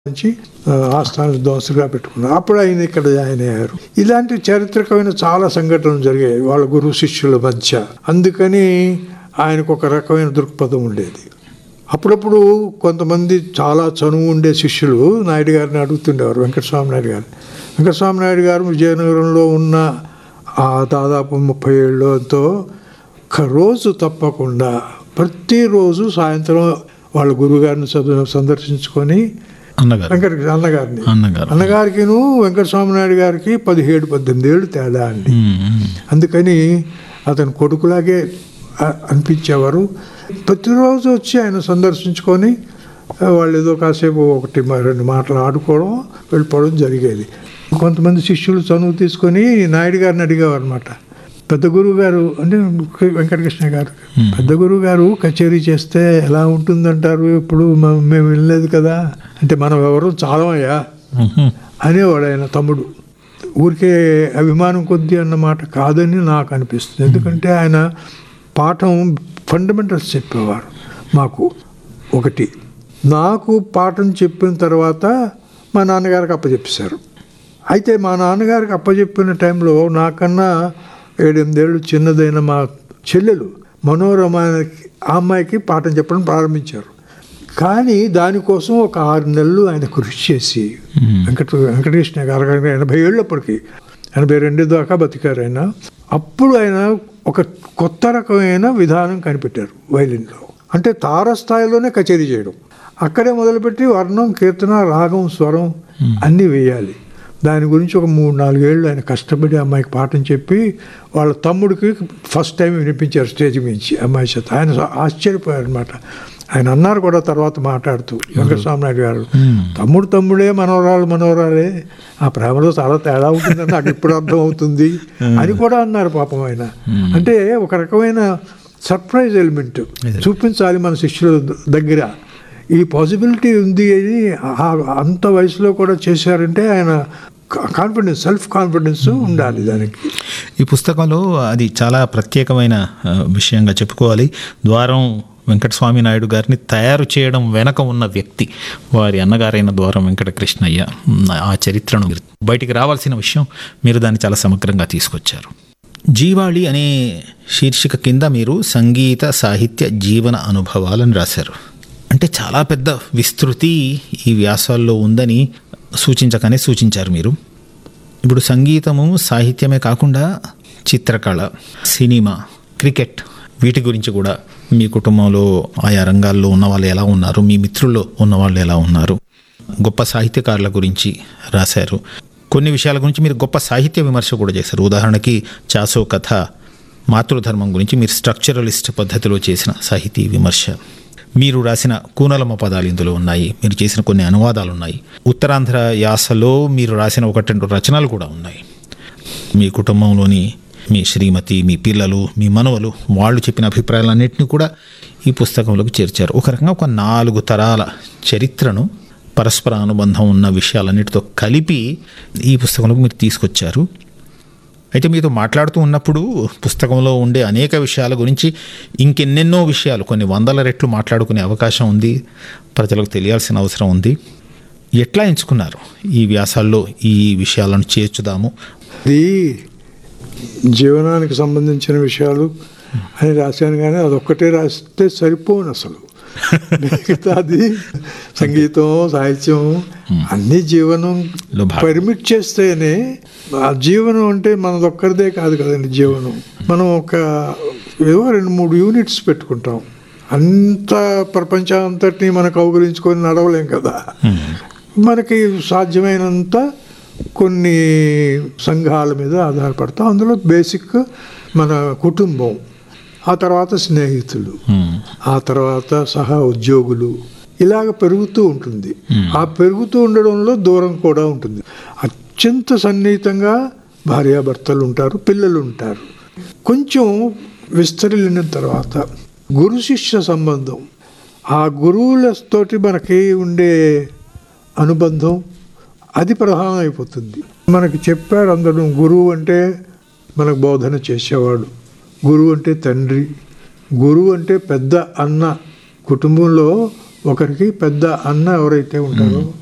నుంచి ఆ, ఆస్థాన దోసుగా పెట్టుకున్నారు అప్పుడు ఆయన ఇక్కడ జాయిన్ అయ్యారు ఇలాంటి చారిత్రకమైన చాలా సంఘటనలు జరిగాయి వాళ్ళ గురు శిష్యుల మధ్య అందుకని ఆయనకు ఒక రకమైన దృక్పథం ఉండేది అప్పుడప్పుడు కొంతమంది చాలా చనువు ఉండే శిష్యులు నాయుడు గారిని అడుగుతుండేవారు వెంకటస్వామి నాయుడు గారు వెంకటస్వామి నాయుడు గారు విజయనగరంలో ఉన్న ఆ దాదాపు ముప్పై ఏళ్ళతో ఒక రోజు తప్పకుండా ప్రతిరోజు సాయంత్రం వాళ్ళ గురువుగారిని చదువు సందర్శించుకొని అన్నగారు వెంకట అన్నగారిని అన్నగారు అన్నగారికిను వెంకటస్వామి నాయుడు గారికి పదిహేడు పద్దెనిమిది ఏళ్ళు తేడా అండి ఉమ్, ఉమ్. అందుకని అతను కొడుకులాగే అ- అనిపించేవారు ప్రతిరోజు వచ్చి ఆయన సందర్శించుకొని ఆ, వాళ్ళు ఏదో కాసేపు ఒకటి మ- రెండు మాటలు ఆడుకోవడం వెళ్ళిపోవడం జరిగేది కొంతమంది శిష్యులు చనువు తీసుకొని నాయుడు గారిని అడిగేవారు అనమాట పెద్ద గురువు గారు అంటే వెంకటకృష్ణ గారు పెద్ద గురువు గారు కచేరీ చేస్తే ఎలా ఉంటుందంటారు ఇప్పుడు మ- మేము వినలేదు కదా అంటే మనం ఎవరు చాలమయ్యా ఉహు. అనేవాడు ఆయన తమ్ముడు ఊరికే అభిమానం కొద్దీ అన్నమాట కాదని నాకు అనిపిస్తుంది ఎందుకంటే ఆయన పాఠం ఫండమెంటల్స్ చెప్పేవారు మాకు ఒకటి నాకు పాఠం చెప్పిన తర్వాత మా నాన్నగారికి అప్పచెప్పేశారు అయితే మా నాన్నగారికి అప్పచెప్పిన టైంలో నాకన్నా ఏడెనిమిదేళ్ళు చిన్నదైన మా చెల్లెలు మనోరమ ఆ అమ్మాయికి పాఠం చెప్పడం ప్రారంభించారు కానీ దానికోసం ఒక ఆరు నెలలు ఆయన కృషి చేసి వెంకట వెంకటకృష్ణ గారు గారు ఎనభై ఏళ్ళప్పటికి ఎనభై రెండు దాకా బతికారు ఆయన అప్పుడు ఆయన ఒక కొత్త రకమైన విధానం కనిపెట్టారు వైలిన్లో అంటే తారస్థాయిలోనే కచేరీ చేయడం అక్కడే మొదలుపెట్టి వర్ణం కీర్తన రాగం స్వరం అన్నీ వేయాలి దాని గురించి ఒక మూడు నాలుగేళ్ళు ఆయన కష్టపడి అమ్మాయికి పాఠం చెప్పి వాళ్ళ తమ్ముడికి ఫస్ట్ టైం వినిపించారు స్టేజ్ మించి అమ్మాయి చేత ఆయన ఆశ్చర్యపోయారు అనమాట ఆయన అన్నారు కూడా తర్వాత మాట్లాడుతూ వెంకటస్వామి నాయుడు గారు తమ్ముడు తమ్ముడే మనవరాలు మనవరాలే ఆ ప్రేమలో చాలా తేడా ఉంటుందని నాకు ఇప్పుడు అర్థం అవుతుంది అని కూడా అన్నారు పాపం ఆయన అంటే ఒక రకమైన సర్ప్రైజ్ ఎలిమెంట్ చూపించాలి మన శిష్యుల దగ్గర ఈ పాసిబిలిటీ ఉంది అని ఆ- అంత వయసులో కూడా చేశారంటే ఆయన కాన్ఫిడెన్స్ సెల్ఫ్ కాన్ఫిడెన్స్ ఉండాలి దానికి ఈ పుస్తకంలో అది చాలా ప్రత్యేకమైన ఆ, విషయంగా చెప్పుకోవాలి ద్వారం వెంకటస్వామి నాయుడు గారిని తయారు చేయడం వెనక ఉన్న వ్యక్తి వారి అన్నగారైన ద్వారం వెంకటకృష్ణయ్య ఉమ్, ఆ చరిత్రను మీరు బయటికి రావాల్సిన విషయం మీరు దాన్ని చాలా సమగ్రంగా తీసుకొచ్చారు జీవాళి అనే శీర్షిక కింద మీరు సంగీత సాహిత్య జీవన అనుభవాలను రాశారు అంటే చాలా పెద్ద విస్తృతి ఈ వ్యాసాల్లో ఉందని సూచించకనే సూచించారు మీరు ఇప్పుడు సంగీతము సాహిత్యమే కాకుండా చిత్రకళ సినిమా క్రికెట్ వీటి గురించి కూడా మీ కుటుంబంలో ఆయా రంగాల్లో ఉన్న వాళ్ళు ఎలా ఉన్నారు మీ మిత్రుల్లో ఉన్న వాళ్ళు ఎలా ఉన్నారు గొప్ప సాహిత్యకారుల గురించి రాశారు కొన్ని విషయాల గురించి మీరు గొప్ప సాహిత్య విమర్శ కూడా చేశారు ఉదాహరణకి చాసో కథ మాతృధర్మం గురించి మీరు స్ట్రక్చరలిస్ట్ పద్ధతిలో చేసిన సాహితీ విమర్శ మీరు రాసిన కూనలమ పదాలు ఇందులో ఉన్నాయి మీరు చేసిన కొన్ని అనువాదాలు ఉన్నాయి ఉత్తరాంధ్ర యాసలో మీరు రాసిన ఒకటి రెండు రచనలు కూడా ఉన్నాయి మీ కుటుంబంలోని మీ శ్రీమతి మీ పిల్లలు మీ మనవలు వాళ్ళు చెప్పిన అభిప్రాయాలన్నింటినీ కూడా ఈ పుస్తకంలోకి చేర్చారు ఒక రకంగా ఒక నాలుగు తరాల చరిత్రను పరస్పర అనుబంధం ఉన్న విషయాలన్నిటితో కలిపి ఈ పుస్తకంలోకి మీరు తీసుకొచ్చారు అయితే మీతో మాట్లాడుతూ ఉన్నప్పుడు పుస్తకంలో ఉండే అనేక విషయాల గురించి ఇంకెన్నెన్నో విషయాలు కొన్ని వందల రెట్లు మాట్లాడుకునే అవకాశం ఉంది ప్రజలకు తెలియాల్సిన అవసరం ఉంది ఎట్లా ఎంచుకున్నారు ఈ వ్యాసాల్లో ఈ విషయాలను చేర్చుదాము ఇది జీవనానికి సంబంధించిన విషయాలు అని రాశాను కానీ అదొక్కటే రాస్తే సరిపోను అసలు మిగతాది సంగీతం సాహిత్యం అన్ని జీవనం లో భాగం. పర్మిట్ చేస్తేనే ఆ జీవనం అంటే మనదొక్కరిదే కాదు కదండి జీవనం మనం ఒక ఏవో రెండు మూడు యూనిట్స్ పెట్టుకుంటాం అంత ప్రపంచం అంతటిని మనం కౌగులించుకొని నడవలేం కదా మనకి సాధ్యమైనంత కొన్ని సంఘాల మీద ఆధారపడతాం అందులో బేసిక్ మన కుటుంబం ఆ తర్వాత స్నేహితులు మ్మ్. ఆ తర్వాత సహా ఉద్యోగులు ఇలాగ పెరుగుతూ ఉంటుంది ఆ పెరుగుతూ ఉండడంలో దూరం కూడా ఉంటుంది అత్యంత సన్నిహితంగా భార్యాభర్తలు ఉంటారు పిల్లలు ఉంటారు కొంచెం విస్తరిల్లిన తర్వాత గురు శిష్య సంబంధం ఆ గురువులతోటి మనకి ఉండే అనుబంధం అది ప్రధానం అయిపోతుంది మనకి చెప్పారు అందరూ గురువు అంటే మనకు బోధన చేసేవాడు గురువు అంటే తండ్రి గురువు అంటే పెద్ద అన్న కుటుంబంలో ఒకరికి పెద్ద అన్న ఎవరైతే ఉంటారో